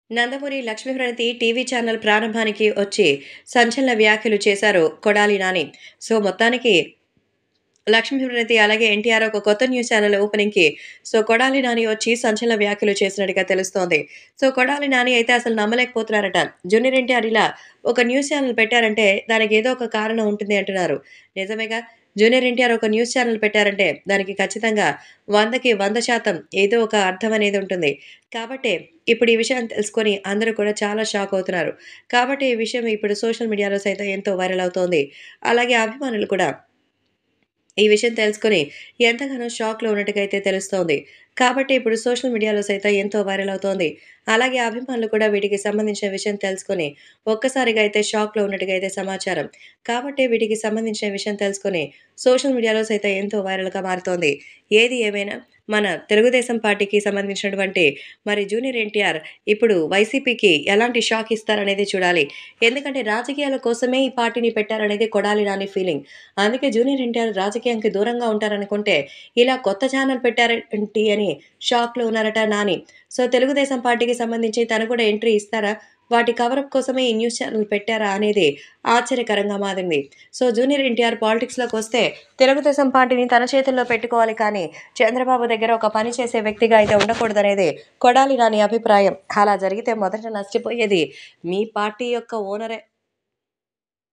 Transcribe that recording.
Nandamuri లక్ష్మీప్రణతి TV channel ప్రారంభానికి వచ్చి సంచలన వ్యాఖ్యలు చేశారు కొడాలి నాని సో మొత్తానికి లక్ష్మీప్రణతి అలాగే ఎన్టీఆర్ ఒక కొత్త న్యూస్ ఛానల్ ఓపెనింగ్కి సో కొడాలి నాని వచ్చి సంచలన వ్యాఖ్యలు చేసినట్టుగా తెలుస్తోంది సో కొడాలి నాని అయితే అసలు నమ్మలేకపోతున్నారట జూనియర్ ఎన్టీఆర్ ఇలా ఒక న్యూస్ ఛానల్ పెట్టారంటే దానికి ఏదో ఒక కారణం ఉంటుంది అంటున్నారు నిజమేగా జూనియర్ ఎన్టీఆర్ ఒక న్యూస్ ఛానల్ పెట్టారంటే దానికి ఖచ్చితంగా వందకి వంద శాతం ఏదో ఒక అర్థం అనేది ఉంటుంది కాబట్టి ఇప్పుడు ఈ విషయం తెలుసుకొని అందరూ కూడా చాలా షాక్ అవుతున్నారు కాబట్టి ఈ విషయం ఇప్పుడు సోషల్ మీడియాలో సైతం ఎంతో వైరల్ అవుతోంది అలాగే అభిమానులు కూడా ఈ విషయం తెలుసుకొని ఎంతగానో షాక్లో ఉన్నట్టుగా అయితే తెలుస్తోంది కాబట్టి ఇప్పుడు సోషల్ మీడియాలో సైతం ఎంతో వైరల్ అవుతోంది అలాగే అభిమానులు కూడా వీటికి సంబంధించిన విషయం తెలుసుకొని ఒక్కసారిగా అయితే షాక్లో ఉన్నట్టుగా అయితే సమాచారం కాబట్టి వీటికి సంబంధించిన విషయం తెలుసుకొని సోషల్ మీడియాలో సైతం ఎంతో వైరల్గా మారుతోంది ఏది ఏమైనా మన తెలుగుదేశం పార్టీకి సంబంధించినటువంటి మరి జూనియర్ ఎన్టీఆర్ ఇప్పుడు వైసీపీకి ఎలాంటి షాక్ ఇస్తారనేది చూడాలి ఎందుకంటే రాజకీయాల కోసమే ఈ పార్టీని పెట్టారనేది కొడాలి నాని ఫీలింగ్ అందుకే జూనియర్ ఎన్టీఆర్ రాజకీయానికి దూరంగా ఉంటారనుకుంటే ఇలా కొత్త ఛానల్ పెట్టారేంటి అని షాక్లో ఉన్నారట నాని సో తెలుగుదేశం పార్టీకి సంబంధించి తను కూడా ఎంట్రీ ఇస్తారా వాటి కవరప్ కోసమే ఈ న్యూస్ ఛానల్ పెట్టారా అనేది ఆశ్చర్యకరంగా మారింది సో జూనియర్ ఎన్టీఆర్ పాలిటిక్స్లోకి వస్తే తెలుగుదేశం పార్టీని తన చేతుల్లో పెట్టుకోవాలి కానీ చంద్రబాబు దగ్గర ఒక పని చేసే వ్యక్తిగా అయితే ఉండకూడదనేది కొడాలి నాని అభిప్రాయం అలా జరిగితే మొదట నష్టపోయేది మీ పార్టీ యొక్క ఓనరే